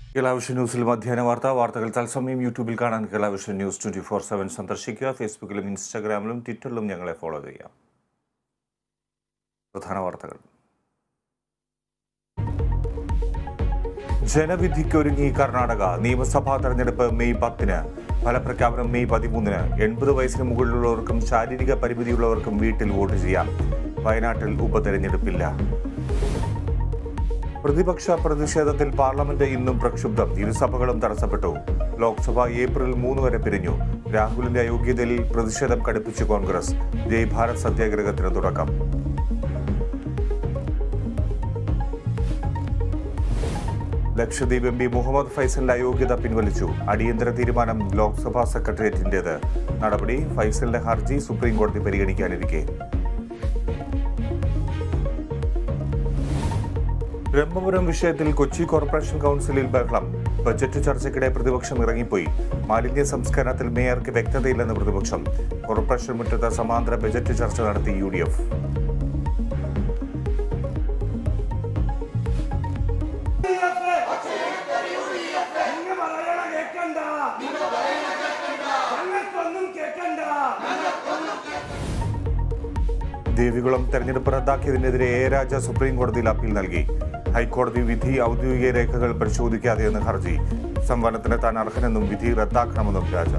കേരളാവിഷൻ ന്യൂസിൽ മധ്യാഹ്ന വാർത്ത വാർത്തകൾ തത്സമയം യൂട്യൂബിൽ കാണാൻ Keralavision news twenty four seven സന്ദർശിക്കുക ഫേസ്ബുക്കിലും ഇൻസ്റ്റാഗ്രാമിലും ട്വിറ്ററിലും ഞങ്ങളെ ഫോളോ ചെയ്യാം പ്രധാന വാർത്തകൾ ജനവിധിക്കൊരുങ്ങി കർണാടക നിയമസഭാ തെരഞ്ഞെടുപ്പ് മെയ് പത്തിന് ഫലപ്രഖ്യാപനം മെയ് പതിമൂന്നിന് എൺപത് വയസ്സിന് മുകളിലുള്ളവർക്കും ശാരീരിക പരിമിതിയുള്ളവർക്കും വീട്ടിൽ വോട്ട് ചെയ്യാം വയനാട്ടിൽ ഉപതെരഞ്ഞെടുപ്പില്ല പ്രതിപക്ഷ പ്രതിഷേധത്തിൽ പാർലമെന്റ് ഇന്നും പ്രക്ഷുബ്ധം ഇരുസഭകളും തടസ്സപ്പെട്ടു ലോക്സഭ ഏപ്രിൽ മൂന്ന് വരെ പിരിഞ്ഞു രാഹുലിന്റെ അയോഗ്യതയിൽ പ്രതിഷേധം കടുപ്പിച്ച് കോൺഗ്രസ് ജയ് ഭാരത് സത്യാഗ്രഹത്തിന് തുടക്കം ലക്ഷദ്വീപ് എം പി മുഹമ്മദ് ഫൈസലിന്റെ അയോഗ്യത പിൻവലിച്ചു അടിയന്തര തീരുമാനം ലോക്സഭാ സെക്രട്ടേറിയറ്റിന്റേത് നടപടി ഫൈസലിന്റെ ഹർജി സുപ്രീം കോടതി പരിഗണിക്കാനിരിക്കെ ബ്രഹ്മപുരം വിഷയത്തിൽ കൊച്ചി കോർപ്പറേഷൻ കൗൺസിലിൽ ബഹളം ബജറ്റ് ചർച്ചയ്ക്കിടെ പ്രതിപക്ഷം ഇറങ്ങിപ്പോയി മാലിന്യ സംസ്കരണത്തിൽ മേയർക്ക് വ്യക്തതയില്ലെന്ന് പ്രതിപക്ഷം കോർപ്പറേഷൻ മുറ്റത്ത് സമാന്തര ബജറ്റ് ചർച്ച നടത്തി യു ഡി എഫ് നിങ്ങൾ പറയണ കേക്കണ്ട ഞങ്ങൾക്കൊന്നും കേക്കണ്ട ദേവികുളം തെരഞ്ഞെടുപ്പ് റദ്ദാക്കിയതിനെതിരെ എ രാജ സുപ്രീം കോടതിയിൽ അപ്പീൽ നൽകി ഹൈക്കോടതി വിധി ഔദ്യോഗിക രേഖകൾ പരിശോധിക്കാതെയെന്ന് ഹർജി സംവരണത്തിന് താൻ അർഹനെന്നും വിധി റദ്ദാക്കണമെന്നും രാജ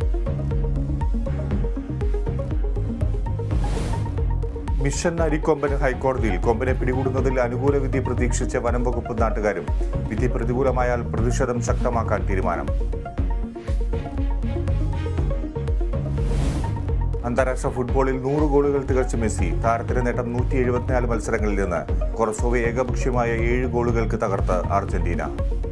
മിഷൻ അരിക്കൊമ്പന് ഹൈക്കോടതിയിൽ കൊമ്പനെ പിടികൂടുന്നതിൽ അനുകൂല വിധി പ്രതീക്ഷിച്ച വനം വകുപ്പ് നാട്ടുകാരും വിധി പ്രതികൂലമായാൽ പ്രതിഷേധം ശക്തമാക്കാൻ തീരുമാനം അന്താരാഷ്ട്ര ഫുട്ബോളിൽ നൂറ് ഗോളുകൾ തികച്ച മെസ്സി താരത്തിന്റെ നേട്ടം നൂറ്റി എഴുപത്തിനാല് മത്സരങ്ങളിൽ നിന്ന് കൊറസോവെ ഏകപക്ഷീയമായ ഏഴ് ഗോളുകൾക്ക് തകർത്ത് അർജന്റീന